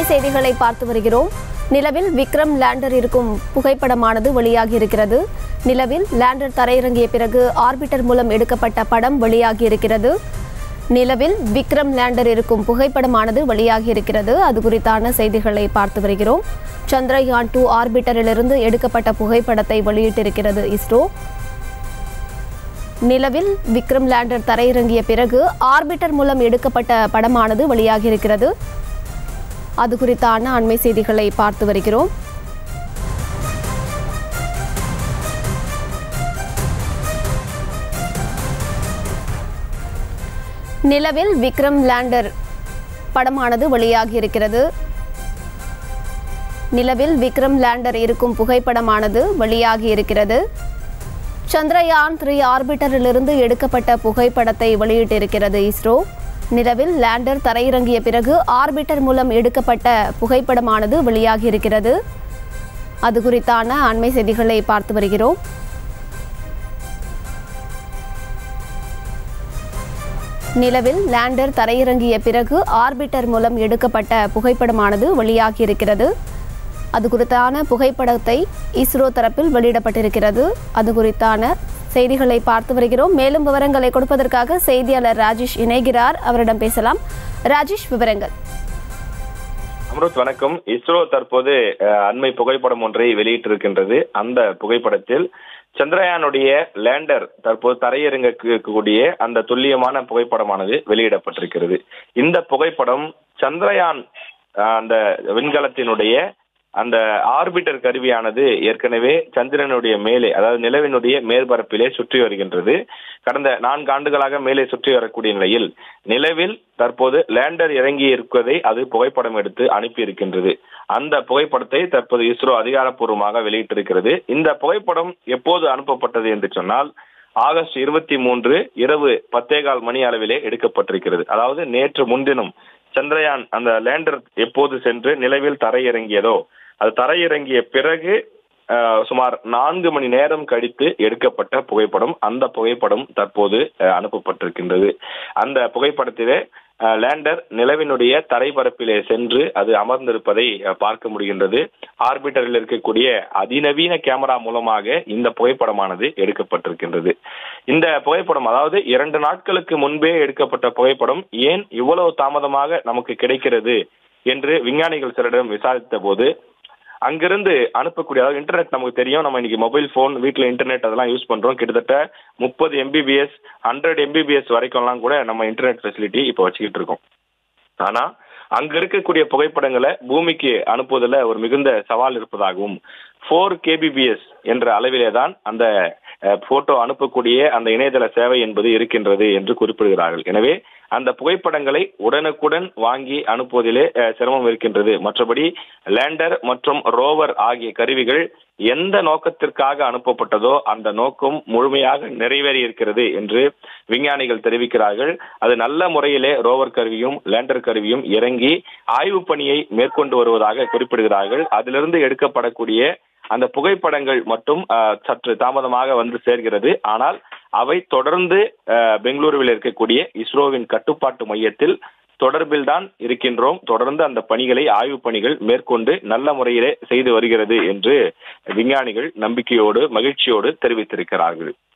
செய்திகளை பார்த்து வருகிறோம் நிலவில் விக்ரம் லேண்டர் இருக்கும் புகைப்படமானது வெளியாகி இருக்கிறது நிலவில் லேண்டர் தரையிறங்கிய பிறகு ஆர்பிட்டர் மூலம் எடுக்கப்பட்ட படம் வெளியாகி இருக்கிறது நிலவில் விக்ரம் லேண்டர் இருக்கும் புகைப்படமானது வெளியாகி இருக்கிறது அது குறித்தான செய்திகளை பார்த்து வருகிறோம் சந்திரயான் டூ ஆர்பிட்டரிலிருந்து எடுக்கப்பட்ட புகைப்படத்தை வெளியிட்டிருக்கிறது இஸ்ரோ நிலவில் விக்ரம் லேண்டர் தரையிறங்கிய பிறகு ஆர்பிட்டர் மூலம் எடுக்கப்பட்ட படமானது வெளியாகி இருக்கிறது அது குறித்தான அண்மை செய்திகளை பார்த்து வருகிறோம் நிலவில் விக்ரம் லேண்டர் படமானது வெளியாகி இருக்கிறது நிலவில் விக்ரம் லேண்டர் இருக்கும் புகைப்படமானது வெளியாகி இருக்கிறது சந்திரயான் த்ரீ ஆர்பிட்டரிலிருந்து எடுக்கப்பட்ட புகைப்படத்தை வெளியிட்டிருக்கிறது இஸ்ரோ நிலவில் லேண்டர் தரையிறங்கிய பிறகு ஆர்பிட்டர் மூலம் எடுக்கப்பட்ட புகைப்படமானது வெளியாகி இருக்கிறது அது குறித்தான அண்மை செய்திகளை பார்த்து வருகிறோம் நிலவில் லேண்டர் தரையிறங்கிய பிறகு ஆர்பிட்டர் மூலம் எடுக்கப்பட்ட புகைப்படமானது வெளியாகி இருக்கிறது அது குறித்தான புகைப்படத்தை இஸ்ரோ தரப்பில் வெளியிடப்பட்டிருக்கிறது அது குறித்தான செய்திகளை பார்த்து வருகிறோம் மேலும் விவரங்களை கொடுப்பதற்காக செய்தியாளர் ராஜேஷ் இணைகிறார் அவரிடம் பேசலாம் ராஜேஷ் விவரங்கள் அம்ருத் வணக்கம் இஸ்ரோ தற்போது அஹ், அண்மை புகைப்படம் ஒன்றை வெளியிட்டிருக்கின்றது அந்த புகைப்படத்தில் சந்திரயானுடைய லேண்டர் தற்போது தரையிறங்கக்கூடிய அந்த துல்லியமான புகைப்படமானது வெளியிடப்பட்டிருக்கிறது இந்த புகைப்படம் சந்திரயான் அஹ், அந்த விண்கலத்தினுடைய அந்த ஆர்பிட்டர் கருவியானது ஏற்கனவே சந்திரனுடைய மேலே அதாவது நிலவினுடைய மேற்பரப்பிலே சுற்றி வருகின்றது கடந்த நான்கு ஆண்டுகளாக மேலே சுற்றி வரக்கூடிய நிலையில் நிலவில் தற்போது லேண்டர் இறங்கி இருப்பதை அது புகைப்படம் எடுத்து அனுப்பி இருக்கின்றது அந்த புகைப்படத்தை தற்போது இஸ்ரோ அதிகாரப்பூர்வமாக வெளியிட்டிருக்கிறது இந்த புகைப்படம் எப்போது அனுப்பப்பட்டது என்று சொன்னால் ஆகஸ்ட் இருபத்தி மூன்று இரவு பத்தேகால் மணி அளவிலே எடுக்கப்பட்டிருக்கிறது அதாவது நேற்று முன்தினம் சந்திரயான் அந்த லேண்டர் எப்போது சென்று நிலவில் தரையிறங்கியதோ அது தரையிறங்கிய பிறகு அஹ், சுமார் நான்கு மணி நேரம் கழித்து எடுக்கப்பட்ட புகைப்படம் அந்த புகைப்படம் தற்போது அஹ், அனுப்பப்பட்டிருக்கின்றது அந்த புகைப்படத்திலே அஹ், லேண்டர் நிலவினுடைய தரைப்பரப்பிலே சென்று அது அமர்ந்திருப்பதை அஹ், பார்க்க முடிகின்றது ஆர்பிட்டரில் இருக்கக்கூடிய அதிநவீன கேமரா மூலமாக இந்த புகைப்படமானது எடுக்கப்பட்டிருக்கின்றது இந்த புகைப்படம் அதாவது இரண்டு நாட்களுக்கு முன்பே எடுக்கப்பட்ட புகைப்படம் ஏன் இவ்வளவு தாமதமாக நமக்கு கிடைக்கிறது என்று விஞ்ஞானிகள் சிலரிடம் விசாரித்த போது அங்கிருந்து அனுப்பக்கூடிய அதாவது இன்டர்நெட் நமக்கு தெரியும் நம்ம இன்னைக்கு மொபைல் ஃபோன் வீட்டில் இன்டர்நெட் அதெல்லாம் யூஸ் பண்றோம் கிட்டத்தட்ட முப்பது எம்பிபிஎஸ் ஹண்ட்ரட் எம்பிபிஎஸ் வரைக்கும்லாம் கூட நம்ம இன்டர்நெட் ஃபெசிலிட்டி இப்போ வச்சுக்கிட்டு இருக்கோம் ஆனா அங்க இருக்கக்கூடிய புகைப்படங்களை பூமிக்கு அனுப்புவதில் ஒரு மிகுந்த சவால் இருப்பதாகவும் ஃபோர் கேபிபிஎஸ் என்ற அளவிலே தான் அந்த போட்டோ அனுப்பக்கூடிய அந்த இணையதள சேவை என்பது இருக்கின்றது என்று குறிப்பிடுகிறார்கள் எனவே அந்த புகைப்படங்களை உடனுக்குடன் வாங்கி அனுப்புவதிலே அஹ், சிரமம் இருக்கின்றது மற்றபடி லேண்டர் மற்றும் ரோவர் ஆகிய கருவிகள் எந்த நோக்கத்திற்காக அனுப்பப்பட்டதோ அந்த நோக்கம் முழுமையாக நிறைவேறி இருக்கிறது என்று விஞ்ஞானிகள் தெரிவிக்கிறார்கள் அது நல்ல முறையிலே ரோவர் கருவியும் லேண்டர் கருவியும் இறங்கி ஆய்வு பணியை மேற்கொண்டு வருவதாக குறிப்பிடுகிறார்கள் அதிலிருந்து எடுக்கப்படக்கூடிய அந்த புகைப்படங்கள் மட்டும் அஹ், சற்று தாமதமாக வந்து சேர்கிறது ஆனால் அவை தொடர்ந்து அஹ், பெங்களூருவில் இருக்கக்கூடிய இஸ்ரோவின் கட்டுப்பாட்டு மையத்தில் தொடர்பில் தான் இருக்கின்றோம் தொடர்ந்து அந்த பணிகளை ஆய்வு பணிகள் மேற்கொண்டு நல்ல முறையிலே செய்து வருகிறது என்று விஞ்ஞானிகள் நம்பிக்கையோடு மகிழ்ச்சியோடு தெரிவித்திருக்கிறார்கள்